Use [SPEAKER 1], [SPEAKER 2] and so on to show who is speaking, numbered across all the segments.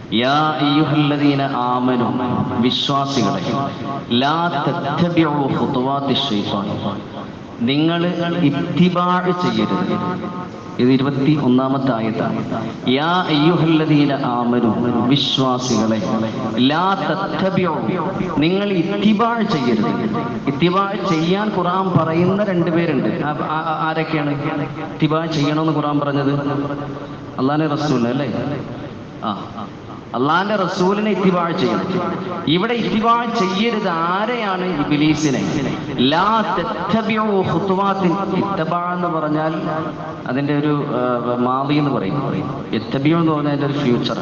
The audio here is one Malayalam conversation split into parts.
[SPEAKER 1] യാ അയ്യുഹല്ലദീന ആമനു വിശ്വാസികളെ ലാ തത്തബിഉ ഖുതുവാത്തി ശൈത്താൻ നിങ്ങൾ ഇത്തിബാഴ് ചെയ്യരുത് ഇത് ഇരുപത്തി ഒന്നാമത്തെ ആയത്താണ് യാ അയ്യുഹല്ലദീന ആമനു വിശ്വാസികളെ ലാ തത്തബിഉ നിങ്ങൾ ഇത്തിബാഴ് ചെയ്യരുത് ഇത്തിബാഴ് ചെയ്യാൻ ഖുർആൻ പറയുന്ന രണ്ടുപേരുണ്ട് ആ- ആ- ആ- ആരൊക്കെയാണ് ഇത്തിബാഴ് ചെയ്യണമെന്ന് ഖുർആൻ പറഞ്ഞത് അള്ളാഹുവിന്റെ റസൂൽ അല്ലേ ആ അള്ളാന്റെ റസൂലിനെ ഇത്തിബാഴ് ചെയ്യണം ഇവിടെ ഇത്തിബാഴ് ചെയ്യരുത് ആരെയാണ് ഇബിലീസിനെ ലാ തത്തബിഉ ഖുതുവാത്തിൻ ഇത്തബാ എന്ന് പറഞ്ഞാൽ അതിന്റെ ഒരു ആ, മാളി എന്ന് പറയും ഇത്തബിയു എന്ന് പറഞ്ഞാൽ അതിന്റെ ഒരു ഫ്യൂച്ചർ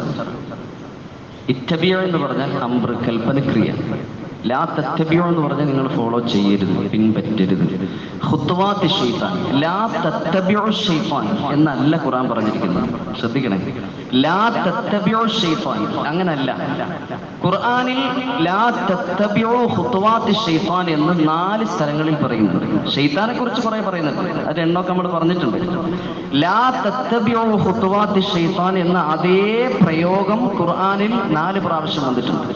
[SPEAKER 1] ഇത്തബിയ എന്ന് പറഞ്ഞാൽ അമ്ര കൽപ്പനക്രിയ ലാ തത്തബിയോ എന്ന് പറഞ്ഞാൽ നിങ്ങൾ ഫോളോ ചെയ്യരുത് പിൻപറ്റരുത് ഖുത്വാത്തി ഷെയ്ത്താൻ ലാ തത്തബിയോ ഷെയ്ത്താൻ എന്നല്ല ഖുറാൻ പറഞ്ഞിരിക്കുന്നത് ശ്രദ്ധിക്കണേ ലാ തത്തബിയോ ഷെയ്ത്താൻ അങ്ങനല്ല ഖുർആനിൽ ലാ തത്തബിയോ ഖുത്വാത്തി ഷെയ്ത്താൻ എന്ന് നാല് സ്ഥലങ്ങളിൽ പറയുന്നുണ്ട് ഷെയ്ത്താനെ കുറിച്ച് കുറെ പറയുന്നുണ്ട് അത് എണ്ണമൊക്കെ നമ്മൾ പറഞ്ഞിട്ടുണ്ട് ലാ തത്തബിയോ ഖുത്വാത്തി ഷെയ്ത്താൻ എന്ന അതേ പ്രയോഗം ഖുർആനിൽ നാല് പ്രാവശ്യം വന്നിട്ടുണ്ട്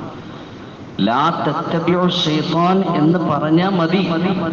[SPEAKER 1] ലാ തത്തബിഉ ഷൈത്താൻ എന്ന് പറഞ്ഞാ മതി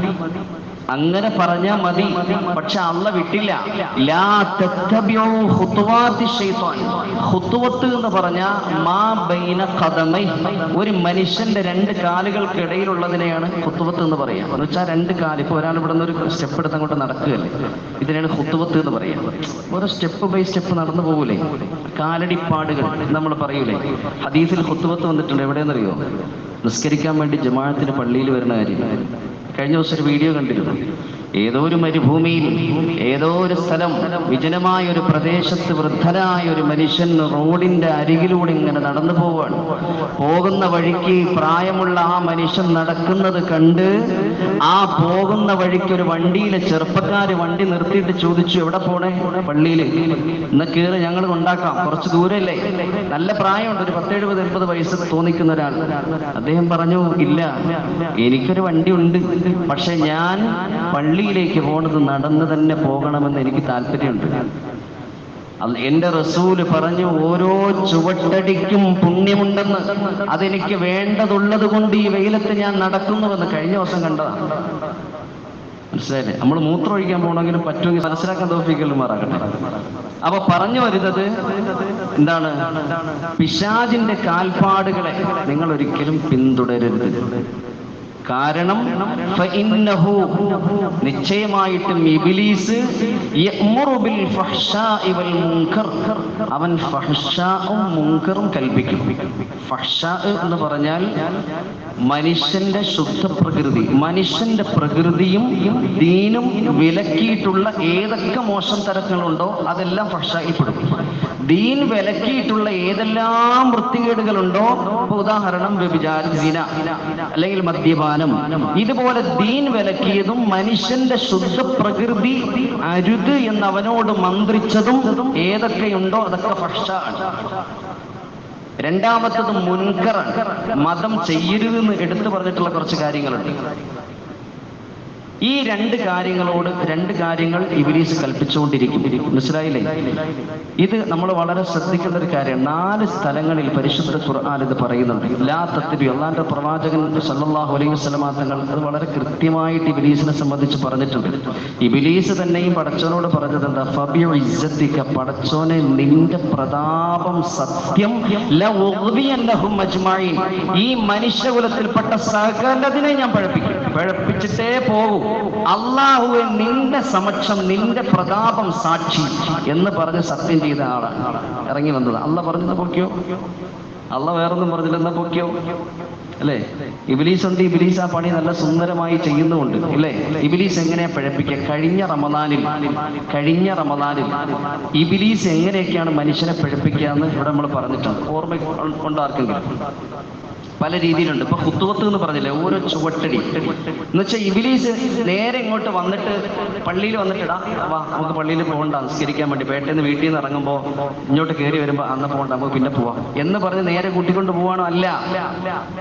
[SPEAKER 1] അങ്ങനെ പറഞ്ഞാ മതി പക്ഷെ അല്ല വിട്ടില്ല ലാ തത്തബിഉ ഖുതുവാത്തി ഷൈത്താൻ ഖുതുവത്ത് എന്ന് പറഞ്ഞാ മാ ബൈന ഖദമൈ ഒരു മനുഷ്യന്റെ രണ്ട് കാലുകൾക്കിടയിലുള്ളതിനെയാണ് ഖുതുവത്ത് എന്ന് പറയാ എന്ന് വെച്ചാൽ രണ്ട് കാല് ഇപ്പൊ ഒരാൾ ഇവിടെ നിന്ന് ഒരു സ്റ്റെപ്പ് എടുത്ത് അങ്ങോട്ട് നടക്കുകയല്ലേ ഇതിനാണ് ഖുതുവത്ത് എന്ന് പറയാ ഓരോ സ്റ്റെപ്പ് ബൈ സ്റ്റെപ്പ് നടന്നു പോകൂലേ കാലടിപ്പാടുകൾ നമ്മൾ പറയൂലേ ഹദീസിൽ ഖുത്തുവത്ത് വന്നിട്ടുണ്ട് എവിടെയെന്നറിയോ നിസ്കരിക്കാൻ വേണ്ടി ജമാഅത്തിന് പള്ളിയിൽ വരുന്ന കാര്യം കഴിഞ്ഞ ദിവസം ഒരു വീഡിയോ കണ്ടിരുന്നു ഏതോ ഒരു മരുഭൂമിയിൽ ഏതോ ഒരു സ്ഥലം വിജനമായ ഒരു പ്രദേശത്ത് വൃദ്ധനായ ഒരു മനുഷ്യൻ റോഡിന്റെ അരികിലൂടെ ഇങ്ങനെ നടന്നു പോവാണ് പോകുന്ന വഴിക്ക് പ്രായമുള്ള ആ മനുഷ്യൻ നടക്കുന്നത് കണ്ട് ആ പോകുന്ന വഴിക്ക് ഒരു വണ്ടിയിലെ ചെറുപ്പക്കാര് വണ്ടി നിർത്തിയിട്ട് ചോദിച്ചു എവിടെ പോണേ പള്ളിയിൽ ഇന്ന് കയറി ഞങ്ങൾ കൊണ്ടാക്കാം കുറച്ച് ദൂരല്ലേ നല്ല പ്രായമുണ്ട് ഒരു പത്തെഴുപത് എൺപത് വയസ്സ് തോന്നിക്കുന്ന ഒരാൾ അദ്ദേഹം പറഞ്ഞു ഇല്ല എനിക്കൊരു വണ്ടി ഉണ്ട് പക്ഷെ ഞാൻ പള്ളിയിലേക്ക് പോണത് നടന്ന് തന്നെ പോകണമെന്ന് എനിക്ക് താല്പര്യമുണ്ട് അത് എന്റെ റസൂല് പറഞ്ഞു ഓരോ ചുവട്ടടിക്കും പുണ്യമുണ്ടെന്ന് അതെനിക്ക് വേണ്ടതുള്ളത് കൊണ്ട് ഈ വെയിലത്ത് ഞാൻ നടക്കുന്നുവെന്ന് കഴിഞ്ഞ ദിവസം കണ്ടതാണ് മനസ്സിലായില്ലേ നമ്മൾ മൂത്രം ഒഴിക്കാൻ പോകണമെങ്കിലും പറ്റുമെങ്കിൽ മനസ്സിലാക്കാൻ തോഫിക്കലുമാറാകട്ടെ അപ്പൊ പറഞ്ഞു വരുന്നത് എന്താണ് പിശാജിന്റെ കാൽപ്പാടുകളെ നിങ്ങൾ ഒരിക്കലും പിന്തുടരരുത് കാരണം ഫഇന്നഹു നിശ്ചയമായിട്ടും ഇബ്ലീസ് യഅ്മുറു ബിൽ ഫഹ്ശാഇ വൽ മുൻകർ അവൻ ഫഹ്ശാഉം മുൻകറും കൽപ്പിക്കും ഫഹ്ശാ എന്ന് പറഞ്ഞാൽ മനുഷ്യന്റെ ശുദ്ധ പ്രകൃതി മനുഷ്യന്റെ പ്രകൃതിയും ദീനും വിലക്കിയിട്ടുള്ള ഏതൊക്കെ മോശം തരങ്ങളുണ്ടോ അതെല്ലാം ഫഹ്ശായിപ്പെടും ദീൻ വിലക്കിയിട്ടുള്ള ഏതെല്ലാം വൃത്തികേടുകളുണ്ടോ ഇപ്പൊ ഉദാഹരണം വ്യഭിചാര സിന അല്ലെങ്കിൽ മദ്യപാനം ഇതുപോലെ ദീൻ വിലക്കിയതും മനുഷ്യന്റെ ശുദ്ധ പ്രകൃതി അരുത് എന്ന് അവനോട് മന്ത്രിച്ചതും ഏതൊക്കെയുണ്ടോ അതൊക്കെ ഫഷാണ് രണ്ടാമത്തത് മുൻകറാണ് മതം ചെയ്യരുതെന്ന് എടുത്തു പറഞ്ഞിട്ടുള്ള കുറച്ച് കാര്യങ്ങളുണ്ട് ഈ രണ്ട് കാര്യങ്ങളോട് രണ്ട് കാര്യങ്ങൾ ഇബിലീസ് കൽപ്പിച്ചുകൊണ്ടിരിക്കും മനസ്സിലായില്ലേ ഇത് നമ്മൾ വളരെ ശ്രദ്ധിക്കേണ്ട ഒരു കാര്യമാണ് നാല് സ്ഥലങ്ങളിൽ പരിശുദ്ധ ഖുർആൻ ഇത് പറയുന്നുണ്ട് ലാ തത്തിബി അള്ളാന്റെ പ്രവാചകൻ സല്ലല്ലാഹു അലൈഹി വസല്ലമ തങ്ങൾ അത് വളരെ കൃത്യമായിട്ട് ഇബിലീസിനെ സംബന്ധിച്ച് പറഞ്ഞിട്ടുണ്ട് ഇബിലീസ് തന്നെയും പടച്ചോനോട് പറഞ്ഞതുണ്ട് ഫബിയു ഇസ്സത്തിക പടച്ചോനെ നിന്റെ പ്രതാപം സത്യം ല ഉഗ്ദിയന്നഹും അജ്മഈൻ ഈ മനുഷ്യകുലത്തിൽപ്പെട്ട സകലതിനെ ഞാൻ പഴപ്പിക്കും പഴപ്പിച്ചിട്ടേ പോകൂ അള്ളാഹുവെ നിന്റെ സമക്ഷം നിന്റെ പ്രതാപം സാക്ഷി എന്ന് പറഞ്ഞ് സത്യം ചെയ്ത ആളാണ് ഇറങ്ങി വന്നത് അല്ല പറഞ്ഞത് പൊക്കിയോ അല്ല വേറൊന്നും പറഞ്ഞില്ല എന്നാ പൊക്കിയോ അല്ലേ ഇബിലീസ് ഉണ്ട് ഇബിലീസ് ആ പണി നല്ല സുന്ദരമായി ചെയ്യുന്നുമുണ്ട് അല്ലേ ഇബിലീസ് എങ്ങനെയാ പഴപ്പിക്കുക കഴിഞ്ഞ റമദാനിൽ കഴിഞ്ഞ റമദാനിൽ ഇബിലീസ് എങ്ങനെയൊക്കെയാണ് മനുഷ്യനെ പഴപ്പിക്കുക എന്ന് ഇവിടെ നമ്മൾ പറഞ്ഞിട്ടുണ്ട് ഓർമ്മ ഉണ്ടോ ആർക്കെങ്കിലും പല രീതിയിലുണ്ട് ഇപ്പൊ ഹുത്തുവത്ത് എന്ന് പറഞ്ഞില്ലേ ഓരോ ചുവട്ടടി എന്ന് വെച്ചാൽ ഇബിലീസ് നേരെ ഇങ്ങോട്ട് വന്നിട്ട് പള്ളിയിൽ വന്നിട്ട് ഇടാ വാ നമുക്ക് പള്ളിയിൽ പോകണ്ട നിസ്കരിക്കാൻ വേണ്ടി പേട്ടേന്ന് വീട്ടിൽ നിന്ന് ഇറങ്ങുമ്പോൾ ഇങ്ങോട്ട് കയറി വരുമ്പോൾ അന്ന് പോകണ്ട നമുക്ക് പിന്നെ പോവാം എന്ന് പറഞ്ഞ് നേരെ കൂട്ടിക്കൊണ്ട് പോവാണോ അല്ല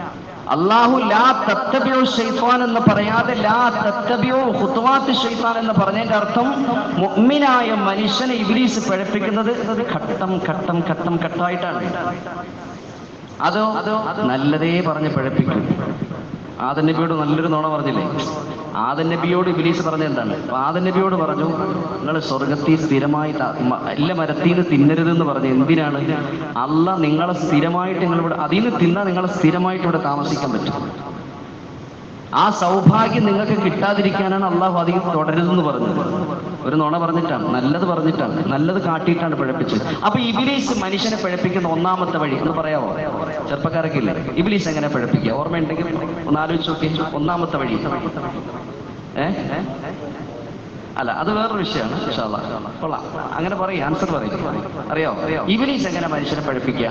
[SPEAKER 1] അള്ളാഹു ലാ തത്തബിയോ ഷെയ്ഫാൻ എന്ന് പറയാതെ ലാ തത്തബിയോ ഹുത്തുവാത്ത് ഷെയ്ഫാൻ എന്ന് പറഞ്ഞതിന്റെ അർത്ഥം മുഅ്മിനായ മനുഷ്യനെ ഇബ്ലീസ് പിഴപ്പിക്കുന്നത് ഘട്ടം ഘട്ടം ഘട്ടം ഘട്ടമായിട്ടാണ് അതോ അതോ നല്ലതേ പറഞ്ഞ് പിഴപ്പിക്കും ആദൻ നബിയോട് നല്ലൊരു നുണ പറഞ്ഞില്ലേ ആദൻ നബിയോട് ഇബിലീസ് പറഞ്ഞ എന്താണ് അപ്പൊ ആദൻ നബിയോട് പറഞ്ഞു നിങ്ങൾ സ്വർഗത്തിൽ സ്ഥിരമായിട്ട് ആ- മ- എല്ലാ മരത്തിൽ നിന്ന് തിന്നരുതെന്ന് പറഞ്ഞു എന്തിനാണ് അല്ല നിങ്ങളെ സ്ഥിരമായിട്ട് നിങ്ങൾ ഇവിടെ അതിൽ നിന്ന് തിന്നാൽ നിങ്ങളെ സ്ഥിരമായിട്ട് ഇവിടെ താമസിക്കാൻ പറ്റും ആ സൗഭാഗ്യം നിങ്ങൾക്ക് കിട്ടാതിരിക്കാനാണ് അള്ളാഹു അധികം തുടരുതെന്ന് പറഞ്ഞത് ഒരു നുണ പറഞ്ഞിട്ടാണ് നല്ലത് പറഞ്ഞിട്ടാണ് നല്ലത് കാട്ടിയിട്ടാണ് പിഴപ്പിച്ചത് അപ്പൊ ഇബിലീസ് മനുഷ്യനെ പിഴപ്പിക്കുന്ന ഒന്നാമത്തെ വഴി എന്ന് പറയാവോ ചെറുപ്പക്കാരൊക്കെ ഇല്ലേ ഇബിലീസ് എങ്ങനെ പിഴപ്പിക്കുക ഓർമ്മയുണ്ടെങ്കിൽ ഒന്ന് ആലോചിച്ച് നോക്കി ഒന്നാമത്തെ വഴി ഏ അല്ല അത് വേറൊരു വിഷയമാണ് ഇൻഷാ അല്ലാ. കൊള്ളാം അങ്ങനെ പറയും ആൻസർ പറയും അറിയോ അറിയോ ഇബിലീസ് എങ്ങനെ മനുഷ്യനെ പഠിപ്പിക്കുക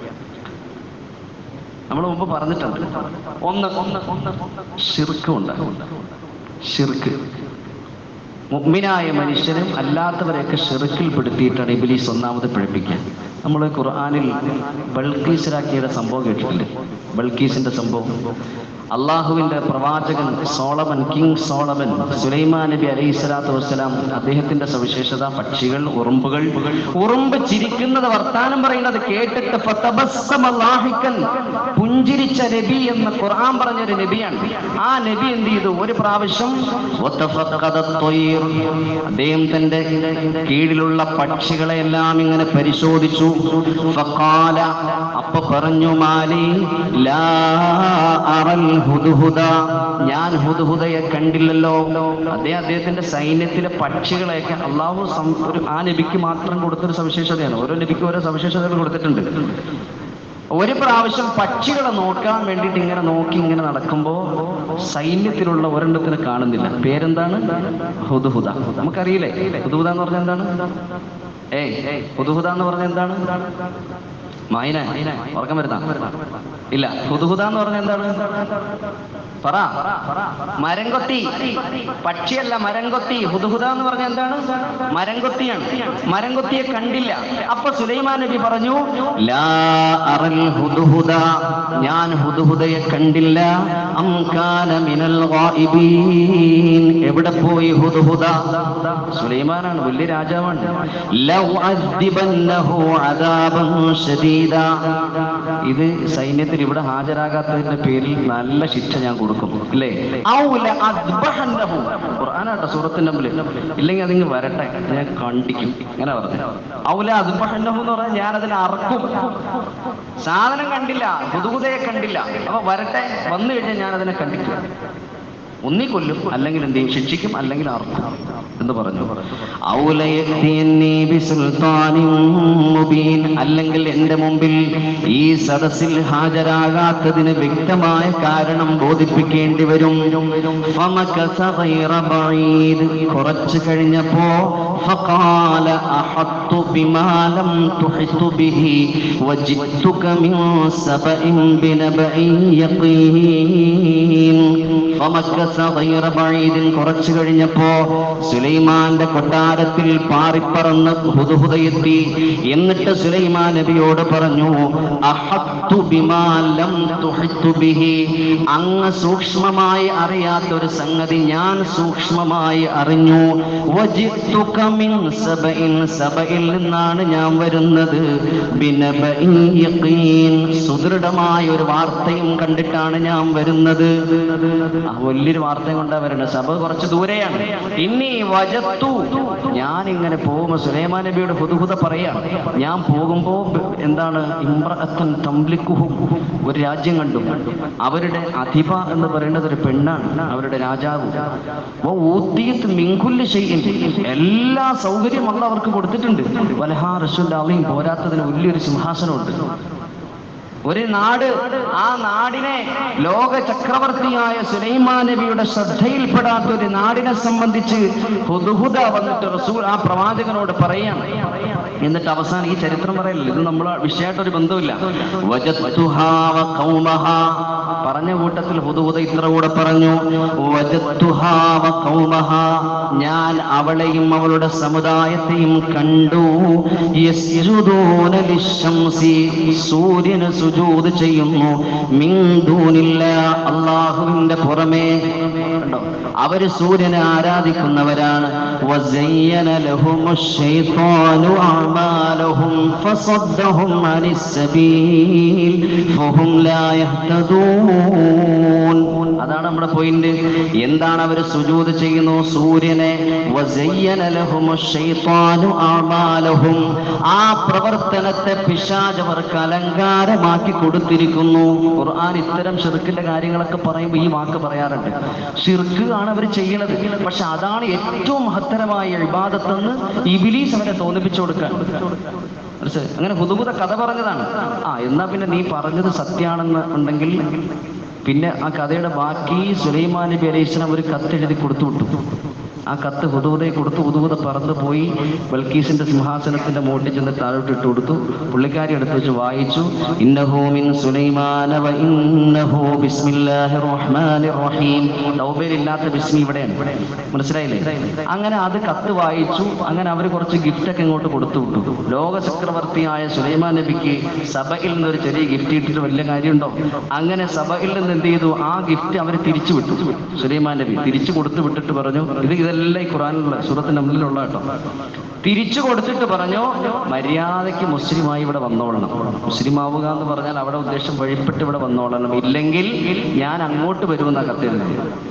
[SPEAKER 1] നമ്മൾ മുമ്പ് പറഞ്ഞിട്ടുണ്ട് ഒന്ന് ഒന്ന് ഒന്ന് ഷിർക്കുണ്ട് ഷിർക്ക് മുഗ്മിനായ മനുഷ്യരും അല്ലാത്തവരെയൊക്കെ ഷിർക്കിൽ പെടുത്തിയിട്ടാണ് ഇബിലീസ് ഒന്നാമത് പിഴപ്പിക്കുക നമ്മൾ ഖുർആാനിൽ ബൾക്കീസിലാക്കിയുടെ സംഭവം കേട്ടിട്ടില്ലേ ബൾക്കീസിന്റെ സംഭവം അള്ളാഹുവിന്റെ പ്രവാചകൻ സോളമൻ കിങ് സോളമൻ സുലൈമാൻ നബി അലൈഹി സ്വലാത്തു വസ്സലാം അദ്ദേഹത്തിന്റെ സവിശേഷത പക്ഷികൾ ഉറുമ്പുകൾ ഉറുമ്പ് ചിരിക്കുന്നത് വർത്താനം പറയുന്നത് കേട്ടിട്ട് ഫതബസ്സമ ലാഹിക്കൻ പുഞ്ചിരിച്ച നബി എന്ന് ഖുർആൻ പറഞ്ഞൊരു നബിയാണ് ആ നബി എന്ത് ചെയ്തു ഒരു പ്രാവശ്യം വതഫഖദ ത്വയ്ർ. അദ്ദേഹം തന്റെ കീഴിലുള്ള പക്ഷികളെ എല്ലാം ഇങ്ങനെ പരിശോധിച്ചു ഫഖാല അപ്പൊ പറഞ്ഞു മാലി ലാ അറൽ ഹുദ്ഹുദ ഞാൻ ഹുദ്ഹുദയെ കണ്ടില്ലല്ലോ അദ്ദേഹം അദ്ദേഹത്തിന്റെ സൈന്യത്തിലെ പക്ഷികളെയൊക്കെ അള്ളാഹു സം- ഒരു ആ നബിക്ക് മാത്രം കൊടുത്തൊരു സവിശേഷതയാണ് ഓരോ നബിക്ക് ഓരോ സവിശേഷതകൾ കൊടുത്തിട്ടുണ്ട് ഒരു പ്രാവശ്യം പക്ഷികളെ നോക്കാൻ വേണ്ടിയിട്ട് ഇങ്ങനെ നോക്കി ഇങ്ങനെ നടക്കുമ്പോ സൈന്യത്തിലുള്ള ഒരെണ്ണത്തിന് കാണുന്നില്ല പേരെന്താണ് ഹുദുഹുദ നമുക്കറിയില്ലേ ഹുദുഹുദ എന്ന് പറഞ്ഞാൽ എന്താണ് ഏയ് ഹുദുഹുദ എന്ന് പറഞ്ഞാൽ എന്താണ് മൈന ഉറക്കം വരുന്ന ഇല്ല ഹുദുഹുദ എന്ന് പറഞ്ഞാൽ എന്താണ് പറ മരംകൊത്തി പക്ഷിയല്ല മരംകൊത്തി ഹുദുഹുദ എന്ന് പറഞ്ഞാൽ എന്താണ് മരംകൊത്തിയാണ് മരംകൊത്തിയെ കണ്ടില്ല അപ്പൊ സുലൈമാൻ നബി പറഞ്ഞു ലാ അറൽ ഹുദുഹുദ ഞാൻ ഹുദുഹുദയെ കണ്ടില്ല അം കാന മിനൽ ഗായിബീൻ എവിടെ പോയി ഹുദുഹുദ സുലൈമാനാണ് വലിയ രാജാവാണ് ലൗ അദ്ദിബന്നഹു അദാബൻ ശദീദ ഇത് സൈന്യത്തിൽ ഇവിടെ ഹാജരാകാത്തതിന്റെ പേരിൽ നല്ല ശിക്ഷ ഞാൻ കൊടുക്കും അല്ലേ ഔല അദ്ബഹന്നഹു ഖുർആനാട്ടോ സൂറത്തിന്റെ മുമ്പിൽ ഇല്ലെങ്കിൽ അതിങ്ങ് വരട്ടെ ഞാൻ കണ്ടിക്കും അങ്ങനെ പറഞ്ഞു ഔല അദ്ബഹന്നഹു എന്ന് പറഞ്ഞാൽ ഞാൻ അതിനെ അറക്കും സാധനം കണ്ടില്ല പുതുകുതയെ കണ്ടില്ല അപ്പൊ വരട്ടെ വന്നു കഴിഞ്ഞാൽ ഞാൻ അതിനെ കണ്ടിക്കും ഒന്നി കൊല്ലും അല്ലെങ്കിൽ എന്ത് ചെയ്യും ശിക്ഷിക്കും അല്ലെങ്കിൽ അർക്കും എന്ന് പറഞ്ഞു ഔലയത്തിയന്നീ ബിസുൽത്താനിൻ മുബീൻ അല്ലെങ്കിൽ എന്റെ മുമ്പിൽ ഈ സദസ്സിൽ ഹാജരാകാത്തതിന് വ്യക്തമായ കാരണം ബോധിപ്പിക്കേണ്ടി വരും ഫമകസ ഗൈറ ബഈദ്. കുറച്ച് കഴിഞ്ഞപ്പോ ഫഖാല അഹത്തു ബിമാ ലം തുഹിത്തു ബിഹി വജിത്തുക മിൻ സബഇൻ ബിനബഇൻ യഖീൻ ഫമക്കസ ഗൈറ ബഈദിൻ. കുറച്ചു കഴിഞ്ഞപ്പോ സുലൈമാന്റെ കൊട്ടാരത്തിൽ പാറിപ്പറന്ന് ഹുദുഹുദയെത്തി എന്നിട്ട് സുലൈമാൻ നബിയോട് പറഞ്ഞു അഹത്തു ബിമാ ലം തുഹിത്തു ബിഹി അങ്ങ് സൂക്ഷ്മമായി അറിയാത്ത ഒരു സംഗതി ഞാൻ സൂക്ഷ്മമായി അറിഞ്ഞു വജിത്തുക മിൻ സബഇൻ സബയിൽ നിന്നാണ് ഞാൻ വരുന്നത് ബിനബഇൻ യഖീൻ സുദൃഢമായ ഒരു വാർത്തയും കണ്ടിട്ടാണ് ഞാൻ വരുന്നത് ആ വലിയൊരു വാർത്തയും കൊണ്ടാ വരുന്നത് സഭ കുറച്ച് ദൂരെയാണ് ഇനി വജത്തു ഞാൻ ഇങ്ങനെ പോകുമ്പോ സുലൈമാൻ നബിയുടെ ഹുദുഹുദ പറയാണ് ഞാൻ പോകുമ്പോ ബ- എന്താണ് ഇമ്രഅത്തൻ തംലിക്കുഹും ഒരു രാജ്യം കണ്ടു അവരുടെ അധിപ എന്ന് പറയുന്നത് ഒരു പെണ്ണാണ് അവരുടെ രാജാവ് ഓ ഊത്തിയത്ത് മിങ്കുല്ല് ചെയ്യും എല്ലാ സൗകര്യവും അള്ള അവർക്ക് കൊടുത്തിട്ടുണ്ട് വലഹാ റസുല്ലാവയും പോരാത്തതിന് വലിയൊരു സിംഹാസനമുണ്ട് ഒരു നാട് ആ നാടിനെ ലോക ചക്രവർത്തിയായ സുലൈമാൻ നബിയുടെ ശ്രദ്ധയിൽപ്പെടാത്ത ഒരു നാടിനെ സംബന്ധിച്ച് ഹുദുഹുദ വന്നിട്ട് റസൂൽ ആ പ്രവാചകനോട് പറയാണ് എന്നിട്ട് അവസാനം ഈ ചരിത്രം പറയല്ലോ ഇത് നമ്മൾ വിഷയമായിട്ടൊരു ബന്ധമില്ല വജത്തുഹാ വ ഖൗമഹാ. പറഞ്ഞ കൂട്ടത്തിൽ ഹുദുഹുദ ഇത്ര കൂടെ പറഞ്ഞു വജദ്തുഹാ വഖൗമഹാ. ഞാൻ അവളെയും അവളുടെ സമുദായത്തെയും കണ്ടു യസ്ജുദൂന ലിശ്ശംസി. സൂര്യന് സുജൂദ് ചെയ്യുന്നു മിൻ ദൂനില്ല അള്ളാഹുവിന്റെ പുറമേ കണ്ടോ അവര് സൂര്യനെ ആരാധിക്കുന്നവരാണ് വസയ്യന ലഹുമുശ് ശൈത്വാനു അഅമാലഹും ഫസദ്ദഹും അനിസ് സബീൽ ഫഹും ലാ യഹ്തദൂൻ അതാണ് നമ്മുടെ പോയിന്റ് എന്താണ് അവർ സുജൂദ് ചെയ്യുന്നു സൂര്യനെ വസയ്യന ലഹുമുശ് ശൈത്വാനു അഅമാലഹും ആ പ്രവർത്തനത്തെ പിശാച് അവർക്ക് അലങ്കാരമാക്കി കൊടുത്തിരിക്കുന്നു ഖുർആൻ ഇത്തരം ഷിർക്കിന്റെ കാര്യങ്ങളൊക്കെ പറയുമ്പോൾ ഈ വാക്ക് പറയാറുണ്ട് ഷിർക്ക് ആണ് അവർ ചെയ്യുന്നത് പക്ഷെ അതാണ് ഏറ്റവും മഹത്തരമായ ഇബാദത്തെന്ന് ഇബിലീസ് അവരെ തോന്നിപ്പിച്ചു കൊടുക്കാൻ മനസ്സിലായി അങ്ങനെ പുതുപുത കഥ പറഞ്ഞതാണ് ആ എന്നാ പിന്നെ നീ പറഞ്ഞത് സത്യാണെന്ന് ഉണ്ടെങ്കിൽ പിന്നെ ആ കഥയുടെ ബാക്കി സുലൈമാൻ നബി അലൈഹി സ്വലാം ഒരു കത്തെഴുതി കൊടുത്തു വിട്ടു ആ കത്ത് ഹുദൂദയെ കൊടുത്തു ഹുദൂദ പറന്നു പോയി ബൽക്കീസിന്റെ സിംഹാസനത്തിന്റെ മോട്ടിൽ ചെന്ന് താഴോട്ട് ഇട്ട് കൊടുത്തു പുള്ളിക്കാരി എടുത്ത് വെച്ച് വായിച്ചു ഇന്നഹു മിൻ സുലൈമാന വ ഇന്നഹു ബിസ്മില്ലാഹിർ റഹ്മാനിർ റഹീം തൗബയിലില്ലാത്ത ബിസ്മി ഇവിടെയാണ് മനസ്സിലായില്ലേ അങ്ങനെ അത് കത്ത് വായിച്ചു അങ്ങനെ അവർ കുറച്ച് ഗിഫ്റ്റ് ഒക്കെ ഇങ്ങോട്ട് കൊടുത്തു വിട്ടു ലോക ചക്രവർത്തിയായ സുലൈമാൻ നബിക്ക് സഭയിൽ നിന്ന് ഒരു ചെറിയ ഗിഫ്റ്റ് ഇട്ടിട്ട് വലിയ കാര്യമുണ്ടോ അങ്ങനെ സഭയിൽ നിന്ന് എന്ത് ചെയ്തു ആ ഗിഫ്റ്റ് അവർ തിരിച്ചു വിട്ടു സുലൈമാൻ നബി തിരിച്ചു കൊടുത്തു വിട്ടിട്ട് പറഞ്ഞു ഇത് ഇതെല്ലാം ഈ ഖുറാനിലുള്ള സൂറത്തിന്റെ മുന്നിലുള്ള കേട്ടോ തിരിച്ചു കൊടുത്തിട്ട് പറഞ്ഞു മര്യാദയ്ക്ക് മുസ്ലിമായി ഇവിടെ വന്നോളണം മുസ്ലിം ആവുക എന്ന് പറഞ്ഞാൽ അവിടെ ഉദ്ദേശം വഴിപ്പെട്ട് ഇവിടെ വന്നോളണം ഇല്ലെങ്കിൽ ഞാൻ അങ്ങോട്ട് വരുമെന്നാ കത്തിരുന്നത്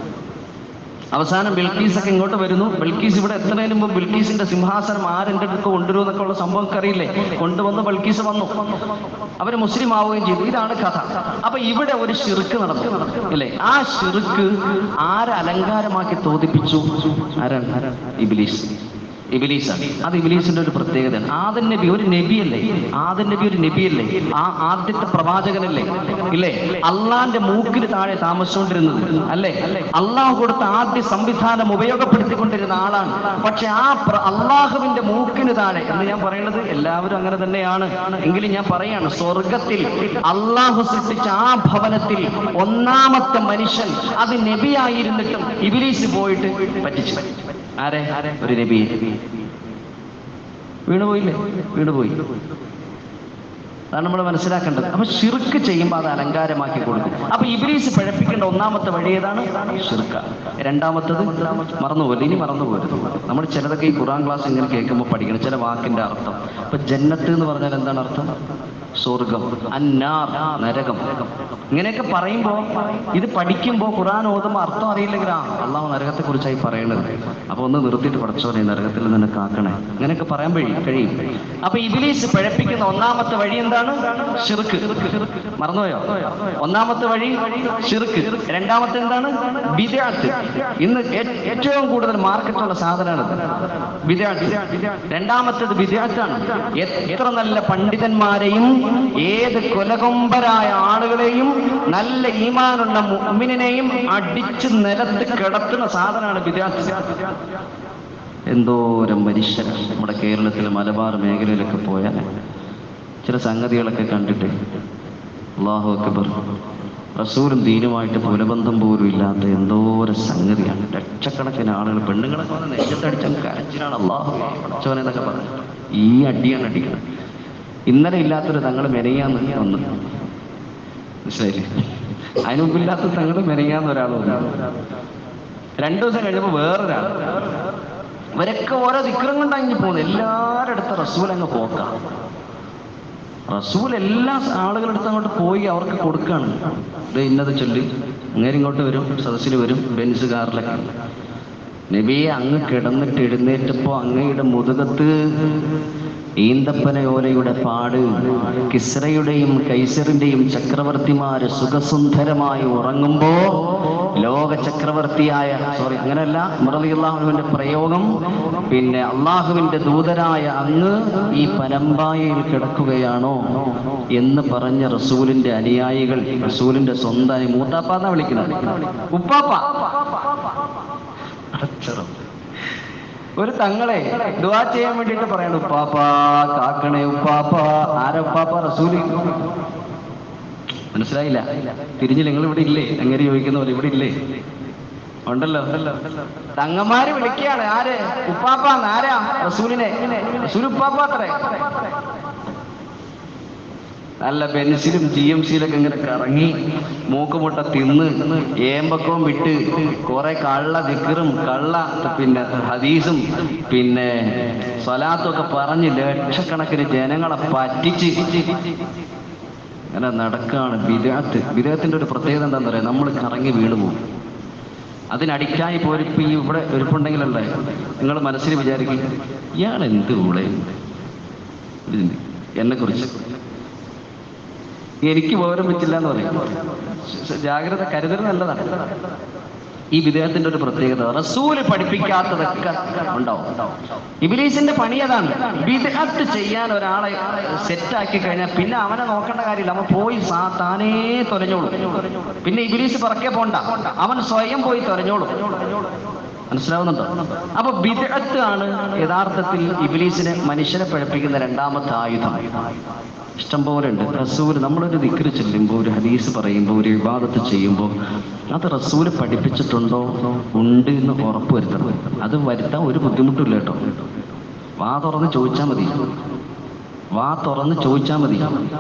[SPEAKER 1] അവസാനം ബിൽക്കീസ് ഒക്കെ ഇങ്ങോട്ട് വരുന്നു ബിൽക്കീസ് ഇവിടെ എത്തുന്നതിന് മുമ്പ് ബിൽക്കീസിന്റെ സിംഹാസനം ആരെന്റെ അടുത്ത് കൊണ്ടുവരും എന്നൊക്കെ ഉള്ള സംഭവം ഒക്കെ അറിയില്ലേ കൊണ്ടുവന്ന് ബിൽക്കീസ് വന്നു അവര് മുസ്ലിം ആവുകയും ചെയ്തു ഇതാണ് കഥ അപ്പൊ ഇവിടെ ഒരു ഷിർക്ക് നടന്നു അല്ലേ ആ ഷിർക്ക് ആരെ അലങ്കാരമാക്കി തോതിപ്പിച്ചു ആരാണ് ഇബിലീസ് ഇബിലീസാണ് അത് ഇബിലീസിന്റെ ഒരു പ്രത്യേകതയാണ് ആദൻ നബി ഒരു നബിയല്ലേ ആദൻ നബി ഒരു നബിയല്ലേ ആ ആദ്യത്തെ പ്രവാചകനല്ലേ ഇല്ലേ അള്ളാന്റെ മൂക്കിന് താഴെ താമസിച്ചുകൊണ്ടിരുന്നത് അല്ലേ അള്ളാഹു കൊടുത്ത ആദ്യ സംവിധാനം ഉപയോഗപ്പെടുത്തിക്കൊണ്ടിരുന്ന ആളാണ് പക്ഷെ ആ പ്ര- അള്ളാഹുവിന്റെ മൂക്കിന് താഴെ എന്ന് ഞാൻ പറയുന്നത് എല്ലാവരും അങ്ങനെ തന്നെയാണ് എങ്കിലും ഞാൻ പറയാണ് സ്വർഗത്തിൽ അള്ളാഹു സൃഷ്ടിച്ച ആ ഭവനത്തിൽ ഒന്നാമത്തെ മനുഷ്യൻ അത് നബിയായിരുന്നിട്ടും ഇബിലീസ് പോയിട്ട് പറ്റിച്ചു ആരെ ഒരു നബി വീണുപോയില്ലേ വീണുപോയി അതാണ് നമ്മൾ മനസ്സിലാക്കേണ്ടത് അപ്പൊ ഷിർക്ക് ചെയ്യുമ്പോൾ അത് അലങ്കാരമാക്കി കൊടുക്കും അപ്പൊ ഇബിലീസ് പഴപ്പിക്കേണ്ട ഒന്നാമത്തെ വഴി ഏതാണ് ഷിർക്ക രണ്ടാമത്തത് മറന്നുപോലെ ഇനി മറന്നുപോരുത് നമ്മൾ ചിലതൊക്കെ ഈ ഖുറാൻ ക്ലാസ് ഇങ്ങനെ കേൾക്കുമ്പോൾ പഠിക്കണം ചില വാക്കിന്റെ അർത്ഥം ഇപ്പൊ ജന്നത്ത് എന്ന് പറഞ്ഞാൽ എന്താണ് അർത്ഥം സ്വർഗം അന്നാർ നരകം ഇങ്ങനെയൊക്കെ പറയുമ്പോ ഇത് പഠിക്കുമ്പോ ഖുറാൻ ഓതുമ്പോ അർത്ഥം അറിയില്ലെങ്കിൽ ആ അള്ളാഹു നരകത്തെ കുറിച്ചായി പറയണത് അപ്പൊ ഒന്ന് നിർത്തിയിട്ട് പഠിച്ചോനെ നരകത്തിൽ നിന്ന് കാക്കണേ ഇങ്ങനെയൊക്കെ പറയാൻ കഴിയും കഴിയും അപ്പൊ ഇബിലീസ് പഴപ്പിക്കുന്ന ഒന്നാമത്തെ വഴി എന്താണ് ഷിർക്ക് മറന്നുപോയോ ഒന്നാമത്തെ വഴി ഷിർക്ക് രണ്ടാമത്തെ എന്താണ് ബിദാത്ത് ഇന്ന് ഏ- ഏറ്റവും കൂടുതൽ മാർക്കറ്റുള്ള സാധനമാണ് ബിദാത്ത് രണ്ടാമത്തേത് ബിദാത്താണ് എത്ര നല്ല പണ്ഡിതന്മാരെയും ഏത് കൊലകൊമ്പരായ ആളുകളെയും നല്ല ഈമാനുള്ള മുഅ്മിനിനെയും അടിച്ച് നിലത്ത് കിടത്തുന്ന സാധനമാണ് ബിദാത്ത് എന്തോരം മനുഷ്യർ നമ്മുടെ കേരളത്തിലെ മലബാർ മേഖലയിലൊക്കെ പോയാൽ ചില സംഗതികളൊക്കെ കണ്ടിട്ട് അള്ളാഹു അക്ബർ റസൂലും ദീനുമായിട്ട് പുലബന്ധം പോലും ഇല്ലാത്ത എന്തോരം സംഗതിയാണ് ലക്ഷക്കണക്കിന് ആളുകൾ പെണ്ണുങ്ങളൊക്കെ വന്ന് നെഞ്ചത്തടിച്ച കരച്ചിലാണ് അള്ളാഹു പഠിച്ചവനെ എന്നൊക്കെ പറഞ്ഞു ഈ അടിയാണ് അടിക്കുന്നത് ഇന്നലെ ഇല്ലാത്തൊരു തങ്ങൾ മെനയാന്ന് വന്നു മനസ്സിലായില്ലേ അതിന് മുമ്പില്ലാത്ത തങ്ങൾ മെനയാന്ന് ഒരാൾ വന്നു രണ്ടു ദിവസം കഴിഞ്ഞപ്പോൾ വേറൊരാൾ ഇവരൊക്കെ ഓരോ ദിക്രം കൊണ്ടങ്ങി പോകുന്നു എല്ലാവരുടെ അടുത്ത് റസൂൽ അങ്ങ് പോക്കാം റസൂൽ എല്ലാ ആളുകളുടെ അടുത്ത് അങ്ങോട്ട് പോയി അവർക്ക് കൊടുക്കാണ് ഇത് ഇന്നത് ചൊല്ലി അങ്ങനെ ഇങ്ങോട്ട് വരും സദസ്സിൽ വരും ബെൻസ് കാറിലൊക്കെ നബിയെ അങ്ങ് കിടന്നിട്ട് എഴുന്നേറ്റപ്പോ അങ്ങയുടെ മുതുകത്ത് ഈന്തപ്പനയോലയുടെ പാട് കിസ്രയുടെയും കൈസറിന്റെയും ചക്രവർത്തിമാര് സുഖസുന്ദരമായി ഉറങ്ങുമ്പോ ലോക ചക്രവർത്തിയായ സോറി അങ്ങനെയല്ല മുറലിയുള്ളാഹുവിന്റെ പ്രയോഗം പിന്നെ അള്ളാഹുവിന്റെ ദൂതരായ അങ്ങ് ഈ പരമ്പായയിൽ കിടക്കുകയാണോ എന്ന് പറഞ്ഞ റസൂലിന്റെ അനുയായികൾ റസൂലിന്റെ സ്വന്തം അനു- മൂത്താപ്പാന്നാ വിളിക്കുന്നത് ഉപ്പാപ്പ അടച്ചറം ഒരു തങ്ങളെ ദുവാ ചെയ്യാൻ വേണ്ടിയിട്ട് പറയണം ഉപ്പാപ്പ കാക്കണേ ഉപ്പാപ്പ ആരാ ഉപ്പാപ്പ റസൂല് മനസ്സിലായില്ല തിരിഞ്ഞ് നിങ്ങൾ ഇവിടെ ഇല്ലേ അങ്ങനെ ചോദിക്കുന്ന പോലെ ഇവിടെ ഇല്ലേ ഉണ്ടല്ലോ തങ്ങന്മാര് വിളിക്കുകയാണ് ആര് ഉപ്പാപ്പാന്ന് ആരാ റസൂലിനെ റസൂൽ ഉപ്പാപ്പാത്രേ നല്ല പെൻസിലും ജി എം സിയിലൊക്കെ ഇങ്ങനെ കറങ്ങി മൂക്കുമുട്ട തിന്ന് ഏമ്പക്കവും വിട്ട് കുറെ കള്ള ദിക്കറും കള്ള പിന്നെ ഹദീസും പിന്നെ സ്വലാത്തും ഒക്കെ പറഞ്ഞ് ലക്ഷക്കണക്കിന് ജനങ്ങളെ പറ്റിച്ച് അങ്ങനെ നടക്കാണ് വിദേഹത്ത് വിദേഹത്തിന്റെ ഒരു പ്രത്യേകത എന്താണെന്ന് പറയാം നമ്മൾ കറങ്ങി വീണു പോകും അതിനടിക്കായി പോരിപ്പോ ഈ ഇവിടെ ഒരുപ്പുണ്ടെങ്കിലല്ലേ നിങ്ങൾ മനസ്സിൽ വിചാരിക്കും ഇയാൾ എന്ത് കൂടെ എന്നെ കുറിച്ച് എനിക്ക് വിവരം വെച്ചില്ല എന്ന് പറയും ശ- ജാഗ്രത കരുതൽ നല്ലതാണ് ഈ വിദേഹത്തിന്റെ ഒരു പ്രത്യേകത റസൂല് പഠിപ്പിക്കാത്തതൊക്കെ ഉണ്ടാവും ഇബിലീസിന്റെ പണി അതാണ് വിദേഹത്ത് ചെയ്യാൻ ഒരാളെ സെറ്റാക്കി കഴിഞ്ഞാൽ പിന്നെ അവനെ നോക്കേണ്ട കാര്യമില്ല അവൻ പോയി സാ- താനേ തൊലഞ്ഞോളും പിന്നെ ഇബിലീസ് പിറക്കെ പോണ്ട അവൻ സ്വയം പോയി തൊലഞ്ഞോളും മനസ്സിലാവുന്നുണ്ടോ അപ്പൊ ബിദഅത്ത് ആണ് യഥാർത്ഥത്തിൽ ഇബിലീസിനെ മനുഷ്യനെ പഴപ്പിക്കുന്ന രണ്ടാമത്തെ ആയുധം ഇഷ്ടം പോലെ ഉണ്ട് റസൂൽ നമ്മളൊരു ദിക്റ് ചെല്ലുമ്പോൾ ഒരു ഹദീസ് പറയുമ്പോൾ ഒരു വിവാദത്ത് ചെയ്യുമ്പോൾ അത് റസൂൽ പഠിപ്പിച്ചിട്ടുണ്ടോ ഉണ്ട് എന്ന് ഉറപ്പ് വരുത്തണം അത് വരുത്താൻ ഒരു ബുദ്ധിമുട്ടില്ല കേട്ടോ വാ തുറന്ന് ചോദിച്ചാൽ മതി വാ തുറന്ന് ചോദിച്ചാൽ മതി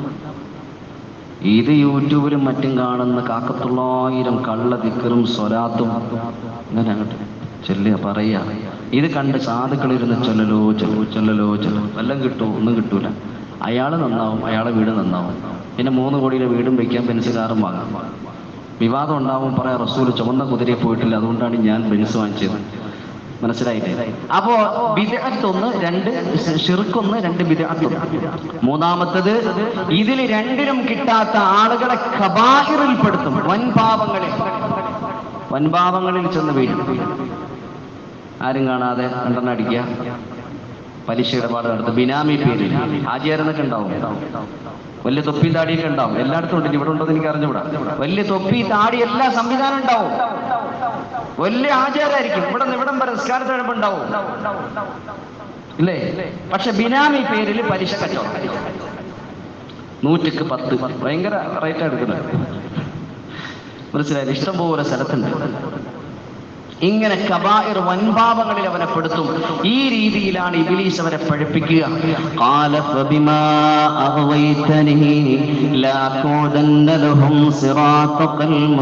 [SPEAKER 1] ഇത് യൂട്യൂബിലും മറ്റും കാണുന്ന കാക്കത്തൊള്ളായിരം കള്ള ദിക്കറും സ്വരാത്തും ഇങ്ങനെ അങ്ങോട്ട് ചൊല്ലുക പറയുക ഇത് കണ്ട് സാധുക്കളിരുന്ന് ചൊല്ലലോ ചൊല്ലോ ചൊല്ലലോ ചൊല്ലോ വല്ലതും കിട്ടുമോ ഒന്നും കിട്ടൂല അയാൾ നന്നാവും അയാളെ വീട് നന്നാവും പിന്നെ മൂന്ന് കോടിയുടെ വീടും വയ്ക്കാൻ ബെൻസ് കാറും വാങ്ങാം വിവാദം ഉണ്ടാവും പറയാം റസൂൽ ചുവന്ന കുതിരയെ പോയിട്ടില്ല അതുകൊണ്ടാണ് ഞാൻ ബെൻസ് വാങ്ങിച്ചത് മനസ്സിലായില്ലേ അപ്പോ ബിദഅത്ത് ഒന്ന് രണ്ട് ഷിർക്കൊന്ന് രണ്ട് ബിദഅത്ത് ഒന്ന്. മൂന്നാമത്തത് ഇതിൽ രണ്ടിനും കിട്ടാത്ത ആളുകളെ കബാഹിറിൽ പെടുത്തും വൻപാപങ്ങളിൽ വൻപാപങ്ങളിൽ ചെന്ന് വീഴും ആരും കാണാതെ രണ്ടെണ്ണം അടിക്കുക പലിശ ഇടപാട് നടത്തും ബിനാമി പേരിൽ ആചാരനൊക്കെ ഉണ്ടാവും വലിയ തൊപ്പി താടിയൊക്കെ ഉണ്ടാവും എല്ലായിടത്തും ഉണ്ട് ഇവിടെ ഉണ്ടോ എന്ന് എനിക്ക് അറിഞ്ഞുകൂടാ വലിയ തൊപ്പി താടി എല്ലാ സംവിധാനം ഉണ്ടാവും വലിയ ആചാരമായിരിക്കും ഇവിടെ നിന്ന് ഇവിടം വരെ നിസ്കാരത്തിന് കഴിയുമ്പോൾ ഉണ്ടാവും ഇല്ലേ പക്ഷെ ബിനാമി പേരിൽ പലിശ കച്ചവടം നൂറ്റിക്ക് പത്ത് ഭയങ്കര റേറ്റ് എടുക്കുന്നത് മനസ്സിലായത് ഇഷ്ടം പോലെ സ്ഥലത്തുണ്ട് ഇങ്ങനെ കബായിർ വൻപാപങ്ങളിൽ അവനെ പെടുത്തും ഈ രീതിയിലാണ് ഇബിലീസ് അവരെ പഴപ്പിക്കുക قال فبما أغويتني لأقعدن لهم صراطك